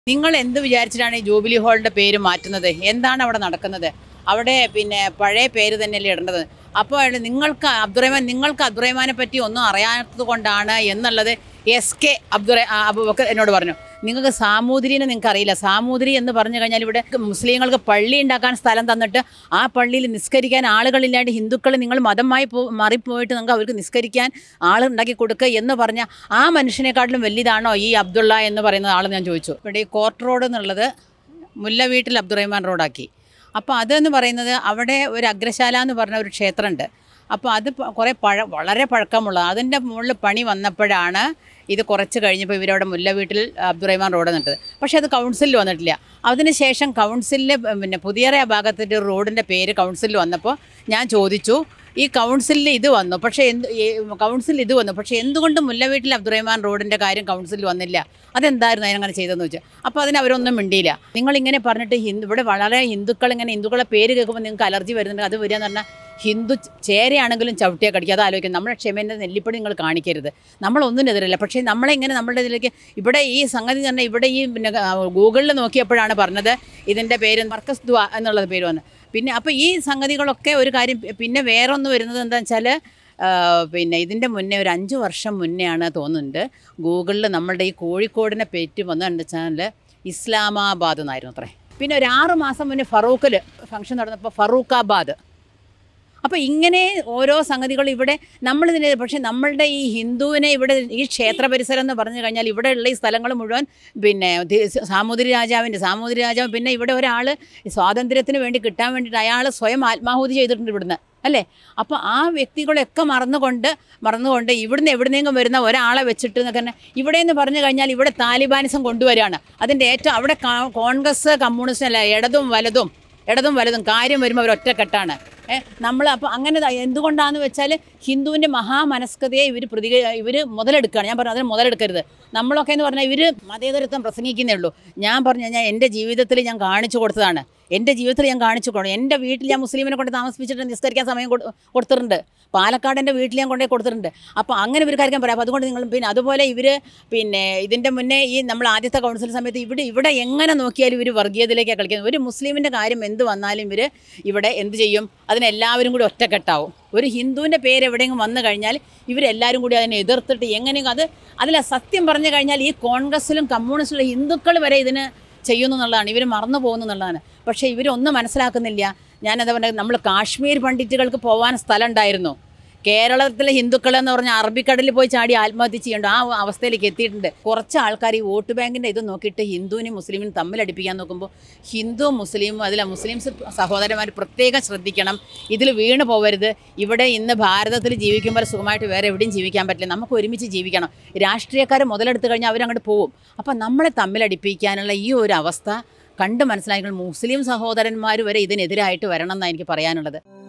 നിങ്ങൾ എന്ത് വിചാരിച്ചിട്ടാണ് ഈ ജൂബിലി ഹാളിന്റെ പേര് മാറ്റുന്നത് എന്താണ് അവിടെ നടക്കുന്നത് അവിടെ പിന്നെ പഴയ പേര് തന്നെയല്ലേ ഇടേണ്ടത് അപ്പോൾ നിങ്ങൾക്ക് അബ്ദുറഹ്മാൻ നിങ്ങൾക്ക് അബ്ദുറഹ്മാനെ പറ്റി ഒന്നും അറിയാത്തത് കൊണ്ടാണ് എന്നുള്ളത് എസ് കെ അബ്ദുറ അബുബക്കർ എന്നോട് പറഞ്ഞു നിങ്ങൾക്ക് സാമൂതിരിനെ നിങ്ങൾക്ക് അറിയില്ല സാമൂതിരി എന്ന് പറഞ്ഞു കഴിഞ്ഞാൽ ഇവിടെ മുസ്ലിങ്ങൾക്ക് പള്ളി ഉണ്ടാക്കാൻ സ്ഥലം തന്നിട്ട് ആ പള്ളിയിൽ നിസ്കരിക്കാൻ ആളുകളില്ലാണ്ട് ഹിന്ദുക്കൾ നിങ്ങൾ മതമായി പോ മാറിപ്പോയിട്ട് നിങ്ങൾക്ക് അവർക്ക് നിസ്കരിക്കാൻ ആളുണ്ടാക്കി കൊടുക്കുക എന്ന് പറഞ്ഞ ആ മനുഷ്യനെക്കാട്ടിലും വലിയതാണോ ഈ അബ്ദുള്ള എന്ന് പറയുന്ന ആൾ ഞാൻ ചോദിച്ചു ഇവിടെ ഈ കോർട്ട് റോഡ് എന്നുള്ളത് മുല്ല വീട്ടിൽ അബ്ദുറഹ്മാൻ റോഡാക്കി അപ്പോൾ അതെന്ന് പറയുന്നത് അവിടെ ഒരു അഗ്രശാല എന്ന് പറഞ്ഞ ഒരു ക്ഷേത്രമുണ്ട് അപ്പോൾ അത് പ- കുറേ പഴ വളരെ പഴക്കമുള്ള അതിൻ്റെ മുകളിൽ പണി വന്നപ്പോഴാണ് ഇത് കുറച്ച് കഴിഞ്ഞപ്പോൾ ഇവരവിടെ മുല്ല വീട്ടിൽ അബ്ദുറഹ്മാൻ റോഡ് നിട്ടത് പക്ഷേ അത് കൗൺസിലിൽ വന്നിട്ടില്ല അതിനുശേഷം കൗൺസിലിൽ പിന്നെ പുതിയറ ഭാഗത്തിൻ്റെ റോഡിൻ്റെ പേര് കൗൺസിലിൽ വന്നപ്പോൾ ഞാൻ ചോദിച്ചു ഈ കൗൺസിലിൽ ഇത് വന്നു പക്ഷേ എന്ത് കൗൺസിലിൽ ഇത് വന്നു പക്ഷേ എന്തുകൊണ്ട് മുല്ലവീട്ടിൽ അബ്ദുറഹ്മാൻ റോഡിൻ്റെ കാര്യം കൗൺസിലിൽ വന്നില്ല അതെന്തായിരുന്നു അതിനങ്ങനെ ചെയ്തതെന്ന് വെച്ചാൽ അപ്പോൾ അതിന് അവരൊന്നും മിണ്ടിയില്ല നിങ്ങളിങ്ങനെ പറഞ്ഞിട്ട് ഹിന്ദു ഇവിടെ വളരെ ഹിന്ദുക്കൾ ഇങ്ങനെ ഹിന്ദുക്കളെ പേര് കേൾക്കുമ്പോൾ നിങ്ങൾക്ക് അലർജി വരുന്നുണ്ട് അത് വരിക എന്ന് പറഞ്ഞാൽ ഹിന്ദു ചേരയാണെങ്കിലും ചവിട്ടിയെ കടിക്കുക അത് ആലോചിക്കും നമ്മുടെ ക്ഷമേൻ്റെ നെല്ലിപ്പടി നിങ്ങൾ കാണിക്കരുത് നമ്മളൊന്നിനെതിരല്ല പക്ഷേ നമ്മളിങ്ങനെ നമ്മളുടെ ഇതിലേക്ക് ഇവിടെ ഈ സംഗതി തന്നെ ഇവിടെ ഈ പിന്നെ ഗൂഗിളിൽ നോക്കിയപ്പോഴാണ് പറഞ്ഞത് ഇതിൻ്റെ പേര് മർക്കസ് ദ്വ എന്നുള്ളത് പേര് വന്നത് പിന്നെ അപ്പോൾ ഈ സംഗതികളൊക്കെ ഒരു കാര്യം പിന്നെ വേറെ ഒന്ന് വരുന്നത് എന്താണെന്ന് വെച്ചാൽ പിന്നെ ഇതിൻ്റെ മുന്നേ ഒരു അഞ്ച് വർഷം മുന്നേ ആണ് തോന്നുന്നുണ്ട് ഗൂഗിളിൽ നമ്മളുടെ ഈ കോഴിക്കോടിനെ പേറ്റ് വന്നതെന്ന് വെച്ചാൽ ഇസ്ലാമാബാദ് എന്നായിരുന്നു അത്രേ പിന്നെ ഒരു ആറ് മാസം മുന്നേ ഫറൂഖിൽ ഫംഗ്ഷൻ നടന്നപ്പോൾ ഫറൂഖാബാദ് അപ്പോൾ ഇങ്ങനെ ഓരോ സംഗതികൾ ഇവിടെ നമ്മളിതിനെ പക്ഷേ നമ്മളുടെ ഈ ഹിന്ദുവിനെ ഇവിടെ ഈ ക്ഷേത്ര പരിസരം എന്ന് പറഞ്ഞു കഴിഞ്ഞാൽ ഇവിടെയുള്ള ഈ സ്ഥലങ്ങൾ മുഴുവൻ പിന്നെ ദി- സാമൂതിരി രാജാവിൻ്റെ സാമൂതിരി രാജാവ് പിന്നെ ഇവിടെ ഒരാൾ സ്വാതന്ത്ര്യത്തിന് വേണ്ടി കിട്ടാൻ വേണ്ടിയിട്ട് അയാൾ സ്വയം ആത്മാഹുതി ചെയ്തിട്ടുണ്ട് ഇവിടുന്ന് അല്ലേ അപ്പോൾ ആ വ്യക്തികളെയൊക്കെ മറന്നുകൊണ്ട് മറന്നുകൊണ്ട് ഇവിടുന്ന് എവിടുന്നെങ്കിലും വരുന്ന ഒരാളെ വെച്ചിട്ട് എന്നൊക്കെ തന്നെ ഇവിടെ എന്ന് പറഞ്ഞു കഴിഞ്ഞാൽ ഇവിടെ താലിബാനിസം കൊണ്ടുവരികയാണ് അതിൻ്റെ ഏറ്റവും അവിടെ കാ- കോൺഗ്രസ് കമ്മ്യൂണിസ്റ്റ് അല്ല ഇടതും വലതും ഇടതും വലതും കാര്യം വരുമ്പോൾ അവർ ഒറ്റക്കെട്ടാണ് നമ്മൾ അപ്പോൾ അങ്ങനെ ദാ എന്തുകൊണ്ടാന്ന് വെച്ചാൽ ഹിന്ദുവിൻ്റെ മഹാമനസ്കതയെ ഇവർ പ്രതിക ഇവർ മുതലെടുക്കുകയാണ് ഞാൻ പറഞ്ഞു അതിന് മുതലെടുക്കരുത് നമ്മളൊക്കെ എന്ന് പറഞ്ഞാൽ ഇവർ മതേതരത്വം പ്രസംഗിക്കുന്നേ ഉള്ളൂ ഞാൻ പറഞ്ഞു കഴിഞ്ഞാൽ എൻ്റെ ജീവിതത്തിൽ ഞാൻ കാണിച്ചു കൊടുത്തതാണ് എൻ്റെ ജീവിതത്തിൽ ഞാൻ കാണിച്ചു കൊടുക്കും എൻ്റെ വീട്ടിൽ ഞാൻ മുസ്ലിമിനെ കൊണ്ട് താമസിപ്പിച്ചിട്ട് നിസ്കരിക്കാൻ സമയം കൊടു- കൊടുത്തിട്ടുണ്ട് പാലക്കാട് എൻ്റെ വീട്ടിൽ ഞാൻ കൊണ്ടുപോയി കൊടുത്തിട്ടുണ്ട് അപ്പോൾ അങ്ങനെ ഒരു കാര്യം പറയാം അപ്പോൾ അതുകൊണ്ട് നിങ്ങൾ പിന്നെ അതുപോലെ ഇവർ പിന്നെ ഇതിൻ്റെ മുന്നേ ഈ നമ്മൾ ആദ്യത്തെ കൗൺസിൽ സമയത്ത് ഇവിടെ ഇവിടെ എങ്ങനെ നോക്കിയാലും ഇവർ വർഗീയതയിലേക്കാണ് കളിക്കുന്നത് ഒരു മുസ്ലിമിൻ്റെ കാര്യം എന്ത് വന്നാലും ഇവർ ഇവിടെ എന്ത് ചെയ്യും അതിനെല്ലാവരും കൂടി ഒറ്റക്കെട്ടാവും ഒരു ഹിന്ദുവിൻ്റെ പേര് എവിടെയെങ്കിലും വന്നു കഴിഞ്ഞാൽ ഇവരെല്ലാവരും കൂടി അതിനെ എതിർത്തിട്ട് എങ്ങനെയും അത് അതിൽ സത്യം പറഞ്ഞു കഴിഞ്ഞാൽ ഈ കോൺഗ്രസ്സിലും കമ്മ്യൂണിസ്റ്റിലും ഹിന്ദുക്കൾ വരെ ഇതിന് ചെയ്യുന്നു എന്നുള്ളതാണ് ഇവർ മറന്നു പോകുന്നു എന്നുള്ളതാണ് പക്ഷേ ഇവരൊന്നും മനസ്സിലാക്കുന്നില്ല ഞാനത് പറഞ്ഞത് നമ്മൾ കാശ്മീർ പണ്ഡിറ്റുകൾക്ക് പോകാൻ സ്ഥലം ഉണ്ടായിരുന്നു കേരളത്തിലെ ഹിന്ദുക്കൾ എന്ന് പറഞ്ഞാൽ അറബിക്കടലിൽ പോയി ചാടി ആത്മഹത്യ ചെയ്യേണ്ട ആ അവസ്ഥയിലേക്ക് എത്തിയിട്ടുണ്ട് കുറച്ച് ആൾക്കാർ ഈ വോട്ട് ബാങ്കിൻ്റെ ഇത് നോക്കിയിട്ട് ഹിന്ദുവിനും മുസ്ലിമിനും തമ്മിൽ അടിപ്പിക്കാൻ നോക്കുമ്പോൾ ഹിന്ദു മുസ്ലിമും അതിലെ മുസ്ലിംസ് സഹോദരന്മാർ പ്രത്യേകം ശ്രദ്ധിക്കണം ഇതിൽ വീണ് പോകരുത് ഇവിടെ ഇന്ന് ഭാരതത്തിൽ ജീവിക്കുമ്പോൾ സുഖമായിട്ട് വേറെ എവിടെയും ജീവിക്കാൻ പറ്റില്ല നമുക്ക് ഒരുമിച്ച് ജീവിക്കണം രാഷ്ട്രീയക്കാർ മുതലെടുത്ത് കഴിഞ്ഞാൽ അവരങ്ങോട്ട് പോകും അപ്പം നമ്മളെ തമ്മിലടിപ്പിക്കാനുള്ള ഈ ഒരു അവസ്ഥ കണ്ട് മനസ്സിലാക്കി മുസ്ലിം സഹോദരന്മാർ വരെ ഇതിനെതിരായിട്ട് വരണം എന്നാണ് എനിക്ക് പറയാനുള്ളത്